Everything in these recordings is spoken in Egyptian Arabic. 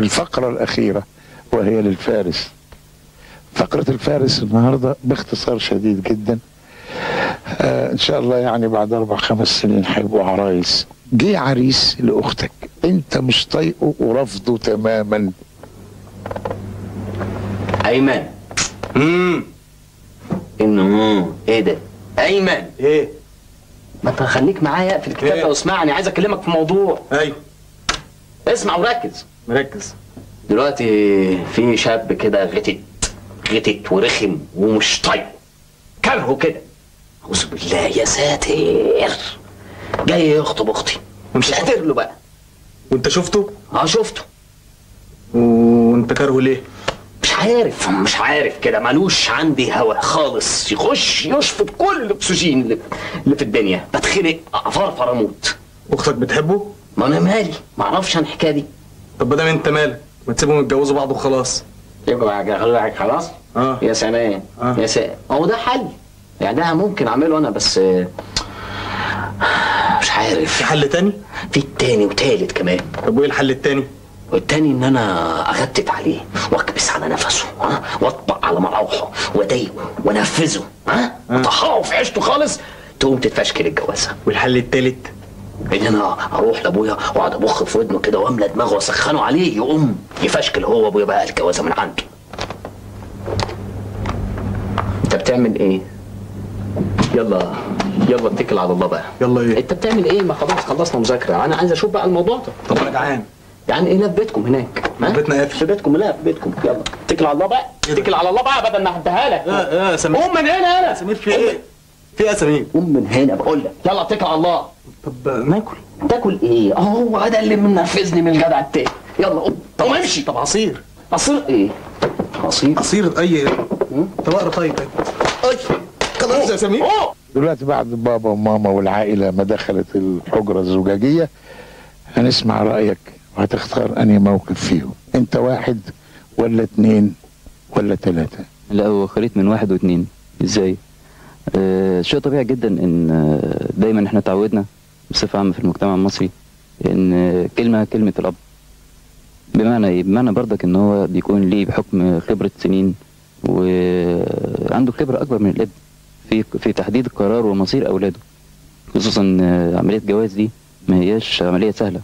الفقرة الأخيرة وهي للفارس فقرة الفارس النهاردة باختصار شديد جدا آه إن شاء الله يعني بعد أربع خمس سنين هيبقوا عرايس جه عريس لأختك أنت مش طايقه ورافضه تماما ايمن امم انه ايه ده ايمن ايه ما انت خليك معايا في الكتاب إيه؟ ده واسمعني عايز اكلمك في موضوع ايوه اسمع وركز مركز دلوقتي في شاب كده غتت غتت ورخم ومش طايقه كرهه كده اعوذ بالله يا ساتر جاي يخطب اختي مش قادر له بقى وانت شفته اه شفته وانت كارهه ليه مش عارف مش عارف كده ملوش عندي هوا خالص يخش يشفط كل الاكسجين اللي, اللي في الدنيا بتخنق افرفر اموت اختك بتحبه ما انا مالي ما اعرفش عن الحكايه دي طب ما دام انت مالك ما تسيبهم يتجوزوا بعض وخلاص يبقى خلاص اه يا سلام آه. يا سلام هو ده حل يعني ده ممكن اعمله انا بس آه، مش في عارف حل تاني في التاني وتالت كمان طب وايه الحل التاني والتاني ان انا اغتت عليه واكبس على نفسه ها واطبق على مراوحه واضايقه وانفذه ها اطحعه في عيشته خالص تقوم تتفشكل الجوازه والحل التالت ان انا اروح لابويا واقعد ابخ في ودنه كده واملى دماغه واسخنه عليه يقوم يفشكل هو وابويا بقى الجوازه من عنده انت بتعمل ايه يلا يلا اتكل على الله بقى يلا ايه انت بتعمل ايه ما خلاص خلصنا مذاكره انا عايز اشوف بقى الموضوع ده طب انا جعان يعني ايه لا في بيتكم هناك ها؟ بيتنا قافل. في بيتكم لا في بيتكم يلا اتكل على الله بقى اتكل على الله بقى بدل ما هديها لك اه اه سمير قوم من هنا انا سمير في ايه في ايه يا سمير قوم من هنا بقول لك يلا اتكل على الله طب ناكل تاكل ايه اهو هو ده اللي منرفزني من الجدع التاني يلا قوم قوم امشي طب عصير عصير ايه عصير عصير اي طب اقرا طيب خلاص يا سمير اوه دلوقتي بعد بابا وماما والعائلة ما دخلت الحجرة الزجاجية هنسمع رأيك وهتختار أنهي موقف فيهم أنت واحد ولا اتنين ولا تلاتة لا هو خليط من واحد واثنين ازاي آه شيء طبيعي جدا ان آه دايما احنا تعودنا بصفه عامه في المجتمع المصري ان آه كلمه كلمه الاب بمعنى ايه بمعنى برضك ان هو بيكون ليه بحكم خبره سنين وعنده خبره اكبر من الابن في في تحديد قرار ومصير اولاده خصوصا آه، عمليه الجواز دي ما هياش عمليه سهله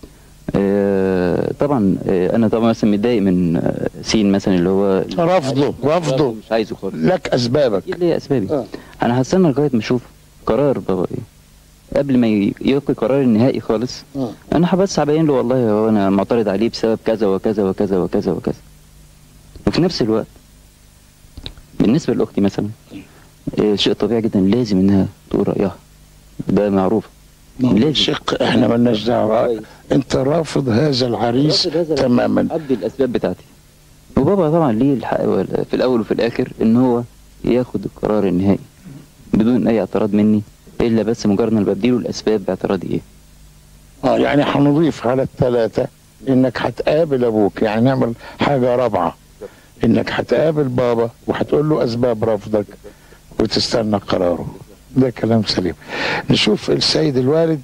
آه، طبعا آه، انا طبعا مثلا متضايق من آه، سين مثلا اللي هو رفضه رفضه مش عايزه خالص لك أسبابك ايه اللي هي اسبابي آه. انا هستنى لغايه ما اشوف قرار بابا ايه قبل ما ي- يلقي قرار النهائي خالص آه. انا بس هبين له والله هو انا معترض عليه بسبب كذا وكذا وكذا وكذا وكذا وفي نفس الوقت بالنسبه لاختي مثلا آه، شيء طبيعي جدا لازم انها تقول رايها ده معروف لازم شق احنا ملناش دعوة انت رافض هذا العريس تماما ادي الاسباب بتاعتي وبابا طبعا ليه الحق وال- في الاول وفي الاخر ان هو ياخد القرار النهائي بدون اي اعتراض مني الا بس مجرد ان أنا بديله الاسباب باعتراضي ايه اه يعني هنضيف على الثلاثة انك هتقابل ابوك يعني نعمل حاجة رابعة انك هتقابل بابا وهتقول له اسباب رفضك وتستنى قراره ده كلام سليم نشوف السيد الوالد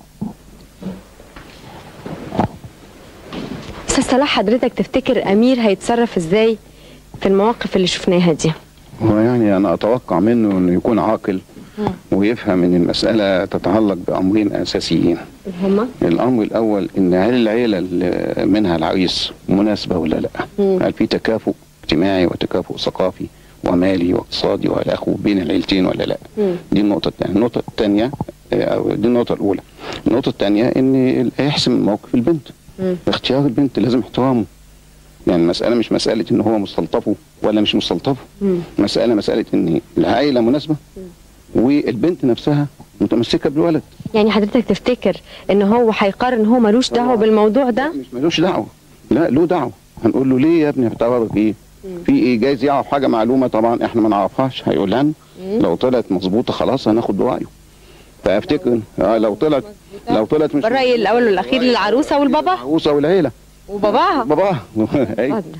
استاذ صلاح حضرتك تفتكر امير هيتصرف ازاي في المواقف اللي شفناها دي هو يعني انا اتوقع منه انه يكون عاقل ويفهم ان المساله تتعلق بامرين اساسيين هما الامر الاول ان هل العيله اللي منها العريس مناسبه ولا لا هل في تكافؤ اجتماعي وتكافؤ ثقافي ومالي واقتصادي والى اخره بين العيلتين ولا لا دي النقطه الثانيه النقطه الثانيه او دي النقطه الاولى النقطه الثانيه ان هيحسم موقف البنت اختيار البنت لازم احترامه يعني المسألة مش مسألة إن هو مستلطفه ولا مش مستلطفه مسألة مسألة إن العائلة مناسبة والبنت نفسها متمسكة بالولد يعني حضرتك تفتكر ان هو هيقرر ان هو ملوش دعوه بالموضوع ده مش ملوش دعوة لا له دعوة هنقول له ليه يا ابني بتعرف ايه في ايه جايز يعرف حاجة معلومة طبعا احنا ما نعرفهاش هيقولها لنا لو طلعت مظبوطة خلاص هناخد برأيه فافتكر اه لو طلعت لو طلعت مش الراي الاول والاخير للعروسه والبابا العروسة والعيلة وباباها باباها أيوة. اتفضل.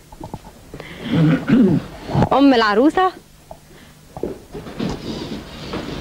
ام العروسه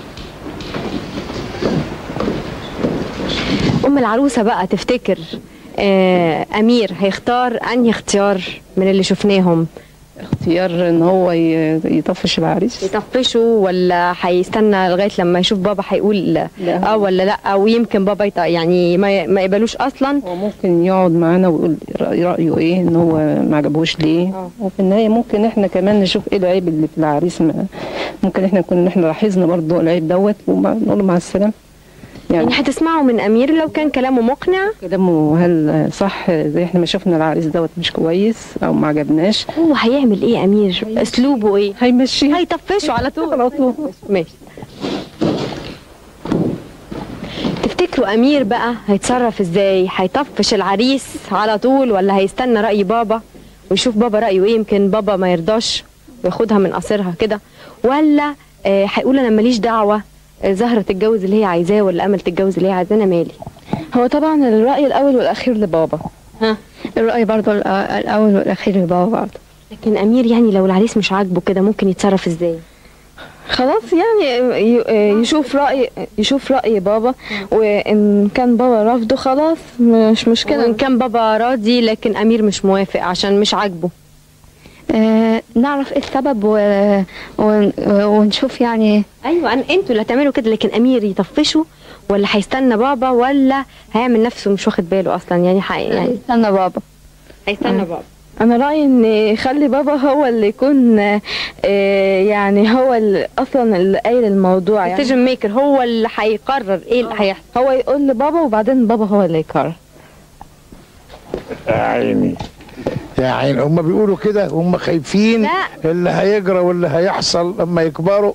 ام العروسه بقى تفتكر آه امير هيختار انهي اختيار من اللي شفناهم اختيار ان هو ي- يطفش العريس يطفشه ولا هيستنى لغايه لما يشوف بابا هيقول لا. اه ولا لا ويمكن بابا يط... يعني ما, ما يقبلوش اصلا هو ممكن يقعد معانا ويقول رأي- رأيه ايه ان هو ما عجبهوش ليه آه. وفي النهاية ممكن احنا كمان نشوف ايه العيب اللي في العريس ما ممكن احنا نكون احنا لاحظنا برضه العيب دوت ونقول له مع السلامة يعني يعني هتسمعوا من امير لو كان كلامه مقنع كلامه هل صح زي احنا ما شفنا العريس دوت مش كويس او ما عجبناش هو هيعمل ايه امير اسلوبه ايه هيمشيها هيطفشه على طول على طول ماشي تفتكروا امير بقى هيتصرف ازاي هيطفش العريس على طول ولا هيستنى راي بابا ويشوف بابا رايه ايه يمكن بابا ما يرضاش وياخدها من قصرها كده ولا آه، هيقول انا ماليش دعوه آه، زهره تتجوز اللي هي عايزاه ولا امل تتجوز اللي هي عايزاه انا مالي هو طبعا الرأي الأول والأخير لبابا ها الرأي برضه الأ- الأول والأخير لبابا برضه لكن امير يعني لو العريس مش عاجبه كده ممكن يتصرف ازاي خلاص يعني ي- يشوف رأي يشوف رأي بابا وإن كان بابا رافضه خلاص مش مشكلة وان كان بابا راضي لكن امير مش موافق عشان مش عاجبه آه نعرف إيه السبب و... ون- ونشوف يعني ايوه أنا انتوا اللي هتعملوا كده لكن امير يطفشه ولا هيستنى بابا ولا هيعمل نفسه مش واخد باله اصلا يعني حق يعني استنى بابا هيستنى بابا أنا رأيي إن يخلي بابا هو اللي يكون آه يعني هو اللي أصلا اللي قايل الموضوع يعني الديسيجن ميكر هو اللي هيقرر ايه اللي هيحصل هو يقول لبابا وبعدين بابا هو اللي يقرر يا عيني يا عيني هم بيقولوا كده هم خايفين لا. اللي هيجرى واللي هيحصل لما يكبروا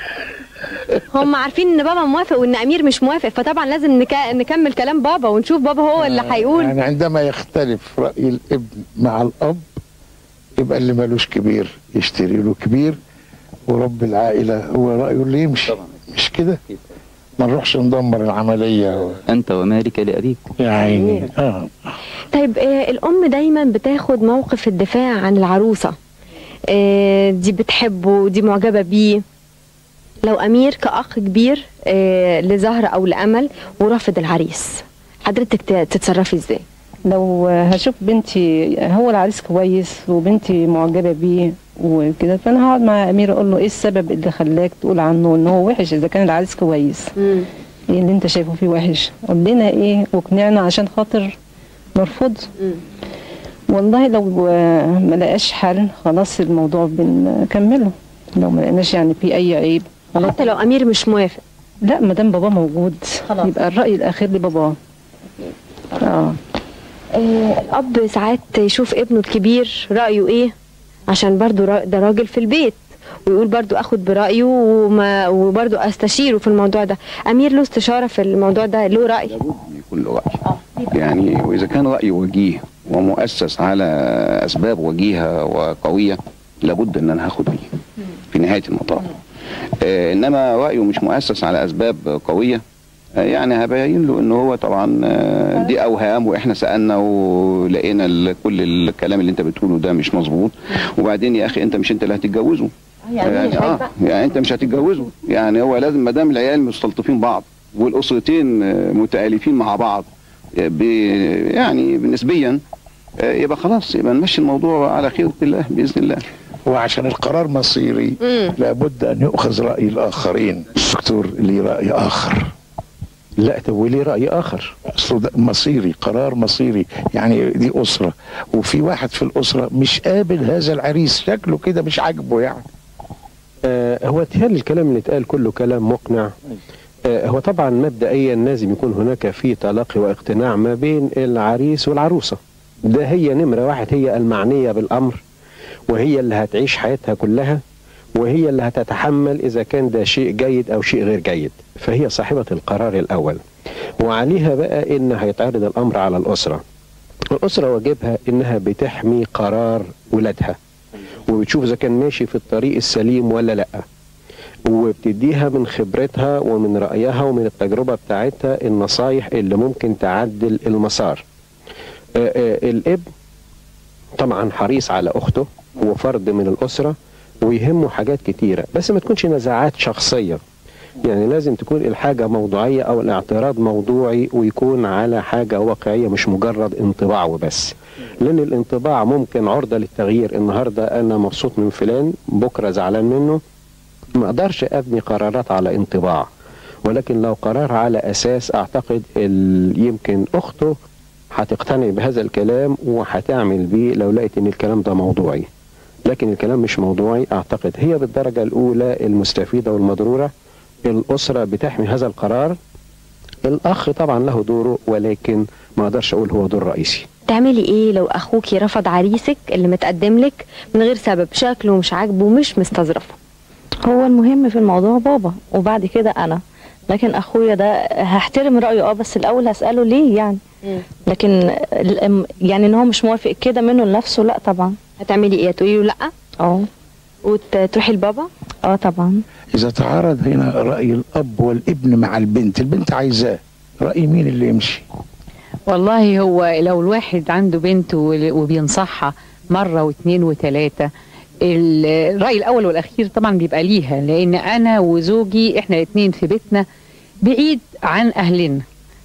هم عارفين ان بابا موافق وان امير مش موافق فطبعا لازم نك... نكمل كلام بابا ونشوف بابا هو اللي هيقول يعني عندما يختلف رأي الابن مع الأب يبقى اللي مالوش كبير يشتري له كبير ورب العائلة هو رأيه اللي يمشي مش كده ما نروحش ندمر العملية أنت ومالك لأبيك يا عيني اه طيب آه الام دايما بتاخد موقف الدفاع عن العروسه آه دي بتحبه دي معجبه بيه لو امير كاخ كبير آه لزهره او لامل ورافض العريس حضرتك ت- تتصرفي ازاي لو هشوف بنتي هو العريس كويس وبنتي معجبه بيه وكده فانا هقعد مع امير اقول له ايه السبب اللي خلاك تقول عنه ان هو وحش اذا كان العريس كويس ايه اللي انت شايفه فيه وحش قول لنا ايه واقنعنا عشان خاطر نرفض والله لو آه، ما لقاش حل خلاص الموضوع بنكمله لو ما لقيناش يعني في اي عيب خلاص حتى لو امير مش موافق لا ما دام بابا موجود خلاص. يبقى الراي الاخير لباباه اه آه الاب ساعات يشوف ابنه الكبير رايه ايه عشان برضو را- ده راجل في البيت ويقول برضو اخد برايه وما وبرضو استشيره في الموضوع ده امير له استشاره في الموضوع ده له راي لابد ان يكون له راي يعني واذا كان رايه وجيه ومؤسس على اسباب وجيهه وقويه لابد ان انا هاخد بيه في نهايه المطاف آه انما رايه مش مؤسس على اسباب قويه آه يعني هبين له ان هو طبعا آه دي اوهام واحنا سالنا ولقينا ال- كل الكلام اللي انت بتقوله ده مش مظبوط وبعدين يا اخي انت مش انت اللي هتتجوزه يعني اه يعني انت مش هتتجوزه يعني هو لازم ما دام العيال مستلطفين بعض والاسرتين آه، متالفين مع بعض آه، ب يعني نسبيا آه، يبقى خلاص يبقى نمشي الموضوع على خير الله باذن الله وعشان القرار مصيري لابد ان يؤخذ راي الاخرين الدكتور ليه راي اخر لا طب وليه رأي آخر اصله ده مصيري قرار مصيري يعني دي اسره وفي واحد في الاسره مش قابل هذا العريس شكله كده مش عاجبه يعني آه هو اتهال الكلام اللي اتقال كله كلام مقنع آه هو طبعا مبدئيا لازم يكون هناك في تلاقي واقتناع ما بين العريس والعروسة ده هي نمرة واحد هي المعنية بالأمر وهي اللي هتعيش حياتها كلها وهي اللي هتتحمل إذا كان ده شيء جيد أو شيء غير جيد فهي صاحبة القرار الأول وعليها بقى إن هيتعرض الأمر على الأسرة الأسرة واجبها إنها بتحمي قرار ولادها وبتشوف إذا كان ماشي في الطريق السليم ولا لأ وبتديها من خبرتها ومن رأيها ومن التجربة بتاعتها النصايح اللي ممكن تعدل المسار آه، آه، الابن طبعا حريص على أخته وفرد من الأسرة ويهمه حاجات كتيرة بس ما تكونش نزاعات شخصية يعني لازم تكون الحاجة موضوعية أو الاعتراض موضوعي ويكون على حاجة واقعية مش مجرد انطباع وبس لأن الانطباع ممكن عرضة للتغيير النهاردة أنا مبسوط من فلان بكرة زعلان منه ما أقدرش أبني قرارات على انطباع ولكن لو قرار على أساس أعتقد ال- يمكن أخته هتقتنع بهذا الكلام وهتعمل بيه لو لقيت ان الكلام ده موضوعي لكن الكلام مش موضوعي اعتقد هي بالدرجة الاولى المستفيدة والمضرورة الاسرة بتحمي هذا القرار الاخ طبعا له دوره ولكن ما اقدرش اقول هو دور رئيسي تعملي ايه لو اخوكي رفض عريسك اللي متقدم لك من غير سبب شكله مش عاجبه مش مستظرفه هو المهم في الموضوع بابا وبعد كده انا لكن اخويا ده هحترم رايه اه بس الاول هساله ليه يعني لكن ال- يعني ان هو مش موافق كده منه لنفسه لا طبعا هتعملي ايه تقولي له لا اه وتروحي لبابا اه طبعا إذا تعارض هنا رأي الأب والابن مع البنت البنت عايزاه رأي مين اللي يمشي والله هو لو الواحد عنده بنت و- وبينصحها مرة واثنين وثلاثة الرأي الأول والأخير طبعا بيبقى ليها لأن أنا وزوجي إحنا الاثنين في بيتنا بعيد عن أهلنا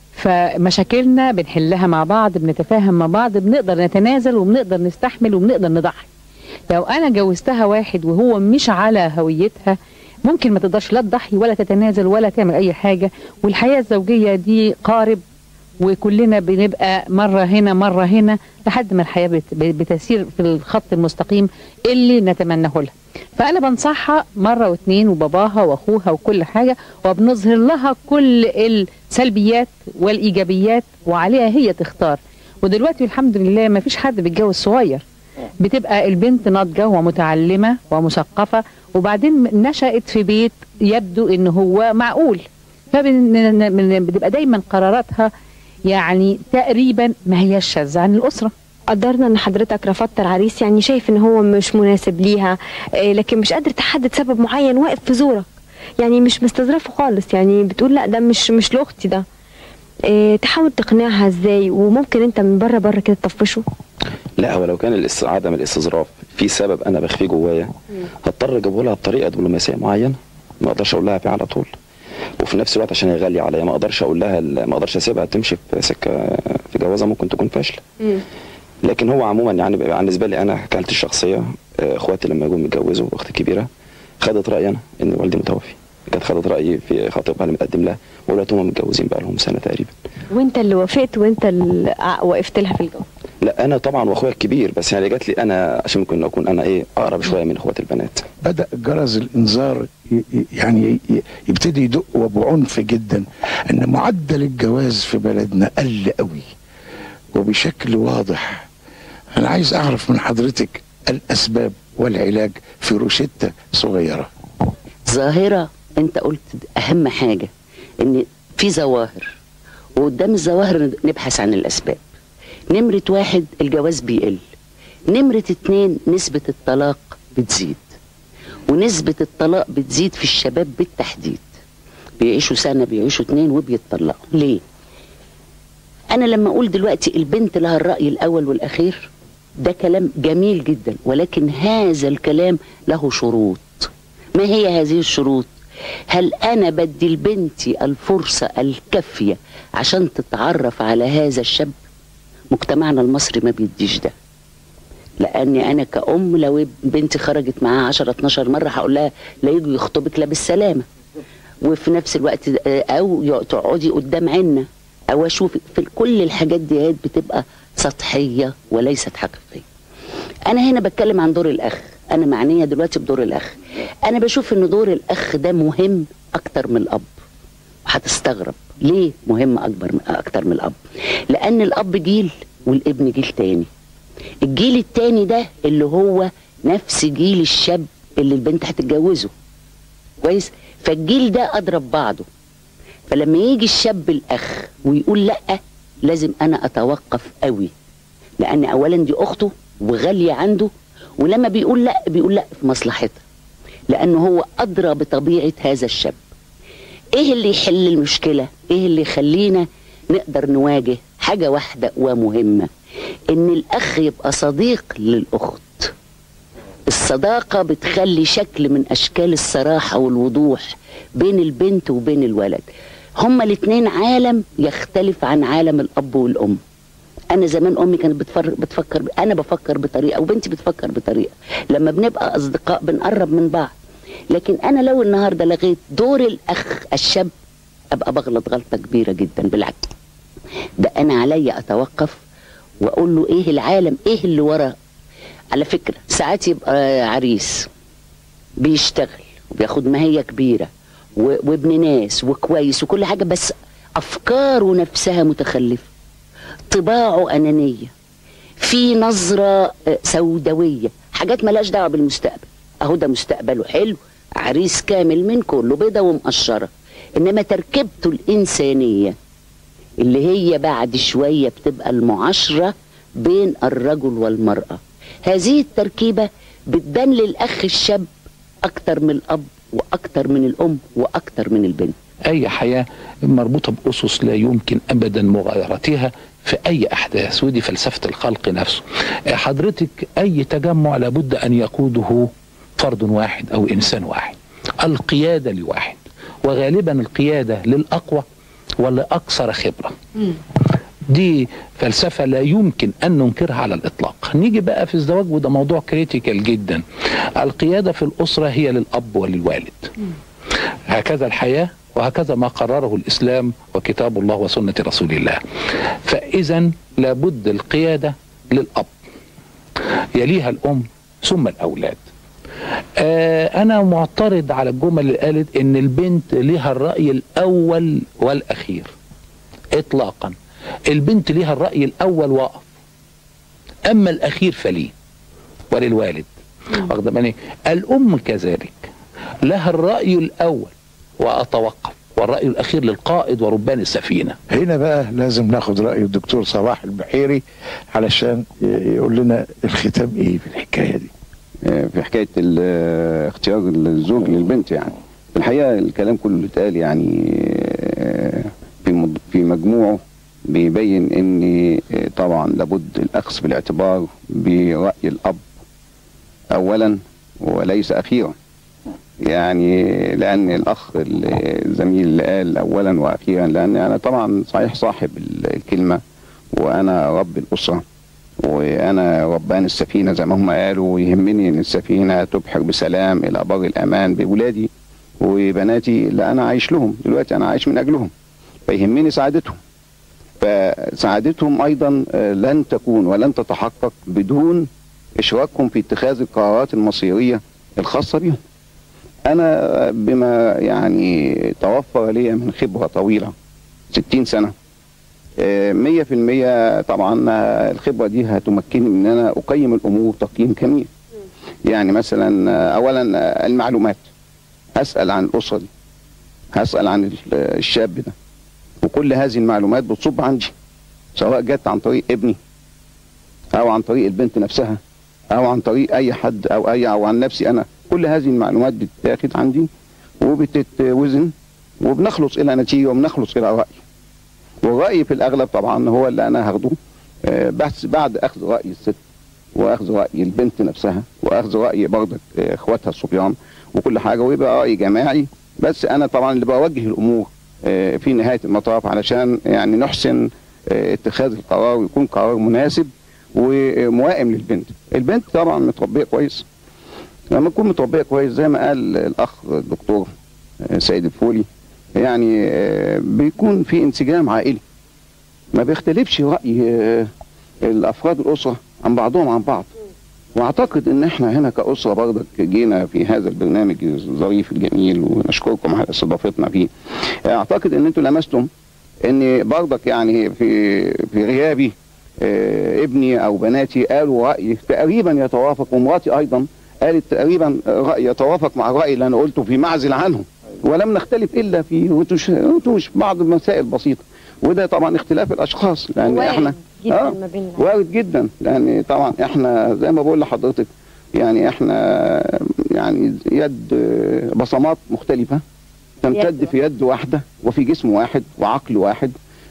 فمشاكلنا بنحلها مع بعض بنتفاهم مع بعض بنقدر نتنازل وبنقدر نستحمل وبنقدر نضحي لو أنا جوزتها واحد وهو مش على هويتها ممكن ما تقدرش لا تضحي ولا تتنازل ولا تعمل أي حاجة والحياة الزوجية دي قارب وكلنا بنبقى مرة هنا مرة هنا لحد ما الحياة بت- بتسير في الخط المستقيم اللي نتمناه لها فأنا بنصحها مرة واثنين وباباها وأخوها وكل حاجة وبنظهر لها كل السلبيات والإيجابيات وعليها هي تختار ودلوقتي الحمد لله ما فيش حد بيتجوز صغير بتبقى البنت ناضجة ومتعلمة ومثقفة وبعدين نشأت في بيت يبدو ان هو معقول فبتبقى دايما قراراتها يعني تقريبا ما هياش شاذة عن الأسرة قدرنا ان حضرتك رفضت العريس يعني شايف ان هو مش مناسب ليها آه، لكن مش قادر تحدد سبب معين واقف في زورك يعني مش مستظرفه خالص يعني بتقول لا ده مش مش لاختي ده آه، تحاول تقنعها ازاي وممكن انت من بره بره كده تطفشه لا هو لو كان الاس- عدم الاستظراف في سبب انا بخفيه جوايا هضطر اجيبه لها بطريقه دبلوماسيه معينه ما اقدرش اقول لها فيه على طول وفي نفس الوقت عشان هي غاليه عليا ما اقدرش اقول لها ال- ما اقدرش اسيبها تمشي في سكه في جوازه ممكن تكون فاشله لكن هو عموما يعني بيبقى بالنسبه لي انا كحالتي الشخصيه آه، اخواتي لما جم يتجوزوا اختي الكبيره خدت رايي انا ان والدي متوفي كانت خدت رايي في خطيبها اللي متقدم لها وولادهم هم متجوزين بقى لهم سنه تقريبا وانت اللي وافقت وانت اللي ع- وقفت لها في الجو لا انا طبعا واخويا الكبير بس يعني جات لي انا عشان ممكن اكون انا ايه اقرب شويه من اخواتي البنات بدأ جرس الإنذار ي- ي- يعني ي- يبتدي يدق وبعنف جدا أن معدل الجواز في بلدنا قل قوي وبشكل واضح أنا عايز أعرف من حضرتك الأسباب والعلاج في روشتة صغيرة ظاهرة انت قلت اهم حاجة ان في ظواهر وقدام الظواهر نبحث عن الاسباب نمرة واحد الجواز بيقل نمرة اتنين نسبة الطلاق بتزيد ونسبة الطلاق بتزيد في الشباب بالتحديد بيعيشوا سنة بيعيشوا اتنين وبيتطلقوا ليه؟ أنا لما أقول دلوقتي البنت لها الرأي الأول والأخير ده كلام جميل جدا ولكن هذا الكلام له شروط ما هي هذه الشروط هل أنا بدي لبنتي الفرصة الكافية عشان تتعرف على هذا الشاب مجتمعنا المصري ما بيديش ده لاني انا كأم لو بنتي خرجت معاها 10 12 مره هقول لها لا يجوا يخطبك لا بالسلامه وفي نفس الوقت آه، او يق- تقعدي قدام عنا او اشوفك في كل الحاجات دي بتبقى سطحيه وليست حقيقيه انا هنا بتكلم عن دور الاخ انا معنيه دلوقتي بدور الاخ انا بشوف ان دور الاخ ده مهم اكتر من الاب هتستغرب ليه مهم اكبر من اكتر من الاب لان الاب جيل والابن جيل تاني الجيل التاني ده اللي هو نفس جيل الشاب اللي البنت هتتجوزه كويس فالجيل ده اضرب بعضه فلما يجي الشاب الاخ ويقول لا لازم انا اتوقف قوي لان اولا دي اخته وغاليه عنده ولما بيقول لا بيقول لا في مصلحتها لانه هو ادرى بطبيعه هذا الشاب ايه اللي يحل المشكله ايه اللي يخلينا نقدر نواجه حاجه واحده ومهمه ان الاخ يبقى صديق للاخت الصداقة بتخلي شكل من أشكال الصراحة والوضوح بين البنت وبين الولد هما الاتنين عالم يختلف عن عالم الأب والأم أنا زمان أمي كانت بتفر بتفكر أنا بفكر بطريقة وبنتي بتفكر بطريقة لما بنبقى أصدقاء بنقرب من بعض لكن أنا لو النهاردة لغيت دور الأخ الشاب أبقى بغلط غلطة كبيرة جدا بالعكس ده أنا عليا أتوقف وأقول له إيه العالم إيه اللي ورا على فكرة ساعات يبقى عريس بيشتغل وبياخد ماهية كبيرة و- وابن ناس وكويس وكل حاجة بس أفكاره نفسها متخلفة طباعه أنانية في نظرة آه، سوداوية حاجات ملاش دعوة بالمستقبل أهو ده مستقبله حلو عريس كامل من كله بيضة ومقشرة إنما تركيبته الإنسانية اللي هي بعد شوية بتبقى المعاشرة بين الرجل والمرأة هذه التركيبة بتبان للأخ الشاب أكتر من الأب وأكتر من الأم وأكتر من البنت أي حياة مربوطة بأسس لا يمكن أبدا مغايرتها في أي أحداث ودي فلسفة الخلق نفسه حضرتك أي تجمع لابد أن يقوده فرد واحد أو إنسان واحد القيادة لواحد وغالبا القيادة للأقوى والأكثر خبرة دي فلسفة لا يمكن أن ننكرها على الإطلاق نيجي بقى في الزواج وده موضوع كريتيكال جدا القيادة في الأسرة هي للأب وللوالد هكذا الحياة وهكذا ما قرره الإسلام وكتاب الله وسنة رسول الله فإذا لابد القيادة للأب يليها الأم ثم الأولاد آه أنا معترض على الجمل اللي قالت إن البنت لها الرأي الأول والأخير إطلاقا البنت لها الرأي الأول وقف أما الأخير فليه وللوالد واخد بالك؟ الأم كذلك لها الرأي الأول وأتوقف والرأي الأخير للقائد وربان السفينة هنا بقى لازم ناخد رأي الدكتور صلاح البحيري علشان يقول لنا الختام ايه في الحكاية دي في حكايه ال- اختيار الزوج للبنت يعني الحقيقه الكلام كله اللي اتقال يعني آه، في مض- في مجموعه بيبين ان آه، طبعا لابد الاخذ بالاعتبار براي الاب اولا وليس اخيرا يعني لان الاخ ال- الزميل اللي قال اولا واخيرا لان انا طبعا صحيح صاحب ال- الكلمه وانا رب الاسره وانا ربان السفينه زي ما هم قالوا ويهمني ان السفينه تبحر بسلام الى بر الامان باولادي وبناتي اللي انا عايش لهم دلوقتي انا عايش من اجلهم فيهمني سعادتهم فسعادتهم ايضا آه، لن تكون ولن تتحقق بدون اشراكهم في اتخاذ القرارات المصيريه الخاصه بهم انا بما يعني توفر لي من خبره طويله 60 سنه مية في المية طبعا آه، الخبرة دي هتمكنني ان انا اقيم الامور تقييم كميل يعني مثلا آه، اولا آه، المعلومات هسأل عن الاسرة دي هسأل عن ال- الشاب ده وكل هذه المعلومات بتصب عندي سواء جت عن طريق ابني او عن طريق البنت نفسها او عن طريق اي حد او اي او عن نفسي انا كل هذه المعلومات بتتاخد عندي وبتتوزن وبنخلص الى نتيجه وبنخلص الى راي والراي في الاغلب طبعا هو اللي انا هاخده آه، بس بعد اخذ راي الست واخذ راي البنت نفسها واخذ راي برضك آه، اخواتها الصبيان وكل حاجه ويبقى راي جماعي بس انا طبعا اللي بوجه الامور آه، في نهايه المطاف علشان يعني نحسن آه، اتخاذ القرار ويكون قرار مناسب وموائم للبنت البنت طبعا متربيه كويس لما تكون متربيه كويس زي ما قال الاخ الدكتور آه، سيد الفولي يعني آه، بيكون في انسجام عائلي ما بيختلفش راي آه، الافراد الاسره عن بعضهم عن بعض واعتقد ان احنا هنا كاسره برضك جينا في هذا البرنامج الظريف الجميل ونشكركم على استضافتنا فيه اعتقد ان انتم لمستم ان برضك يعني في في غيابي آه، ابني او بناتي قالوا راي تقريبا يتوافق ومراتي ايضا قالت تقريبا راي يتوافق مع الراي اللي انا قلته في معزل عنه ولم نختلف الا في وتش وتش بعض المسائل بسيطه وده طبعا اختلاف الاشخاص لان وارد احنا جدا آه، ما بيننا وارد جدا لان طبعا احنا زي ما بقول لحضرتك يعني احنا يعني يد بصمات مختلفه تمتد في يد واحده وفي جسم واحد وعقل واحد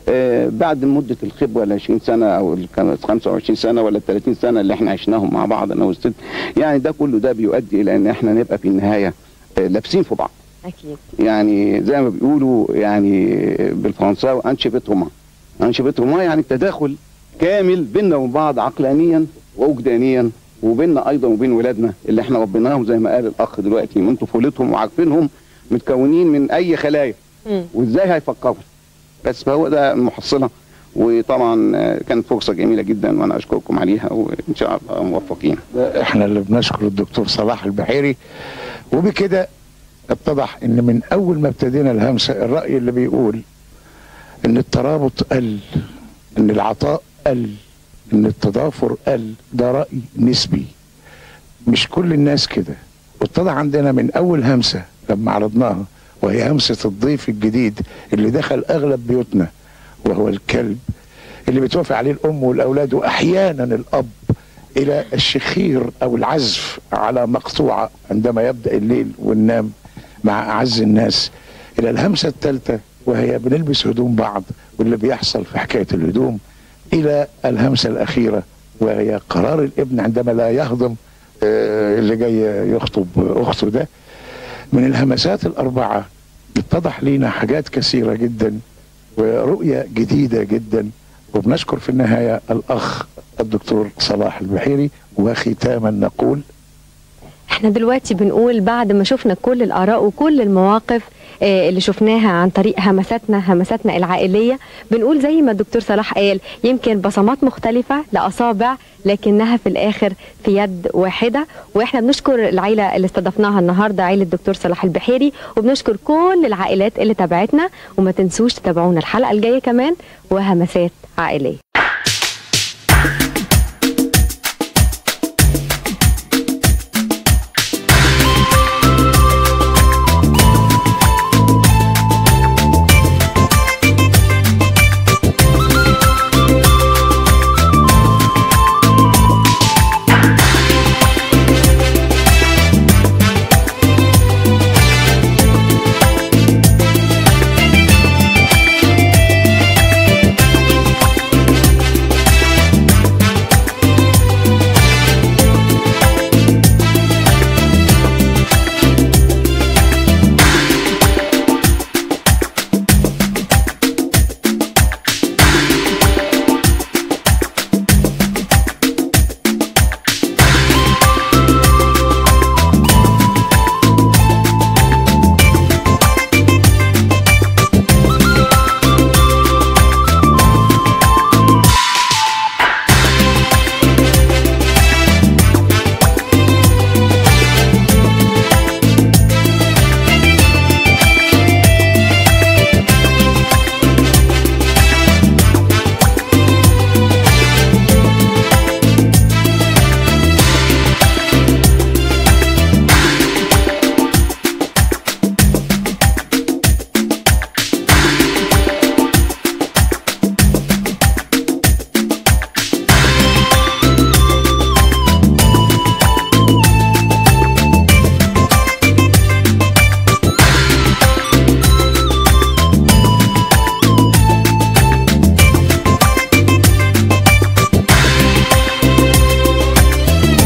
آه، بعد مده الخبره ال 20 سنه او ال 25 سنه ولا ال 30 سنه اللي احنا عشناهم مع بعض انا والست يعني ده كله ده بيؤدي الى ان احنا نبقى في النهايه آه، لابسين في بعض اكيد يعني زي ما بيقولوا يعني بالفرنساوي انشبتهما انشبتهما يعني التداخل كامل بيننا وبين بعض عقلانيا ووجدانيا وبيننا ايضا وبين ولادنا اللي احنا ربيناهم زي ما قال الاخ دلوقتي من طفولتهم وعارفينهم متكونين من اي خلايا وازاي هيفكروا بس فهو ده المحصله وطبعا آه، كانت فرصه جميله جدا وانا اشكركم عليها وان شاء الله موفقين احنا اللي بنشكر الدكتور صلاح البحيري وبكده اتضح ان من اول ما ابتدينا الهمسه الراي اللي بيقول ان الترابط قل ان العطاء قل ان التضافر قل ده راي نسبي مش كل الناس كده واتضح عندنا من اول همسه لما عرضناها وهي همسه الضيف الجديد اللي دخل اغلب بيوتنا وهو الكلب اللي بتوافق عليه الام والاولاد واحيانا الاب الى الشخير او العزف على مقطوعه عندما يبدا الليل وننام مع اعز الناس الى الهمسه الثالثه وهي بنلبس هدوم بعض واللي بيحصل في حكايه الهدوم الى الهمسه الاخيره وهي قرار الابن عندما لا يهضم آه، اللي جاي يخطب اخته ده من الهمسات الاربعه اتضح لينا حاجات كثيره جدا ورؤيه جديده جدا وبنشكر في النهايه الاخ الدكتور صلاح البحيري وختاما نقول احنا دلوقتي بنقول بعد ما شفنا كل الاراء وكل المواقف آه، اللي شفناها عن طريق همساتنا همساتنا العائليه بنقول زي ما الدكتور صلاح قال يمكن بصمات مختلفه لاصابع لكنها في الاخر في يد واحده واحنا بنشكر العيله اللي استضفناها النهارده عيله الدكتور صلاح البحيري وبنشكر كل العائلات اللي تابعتنا وما تنسوش تتابعونا الحلقه الجايه كمان وهمسات عائليه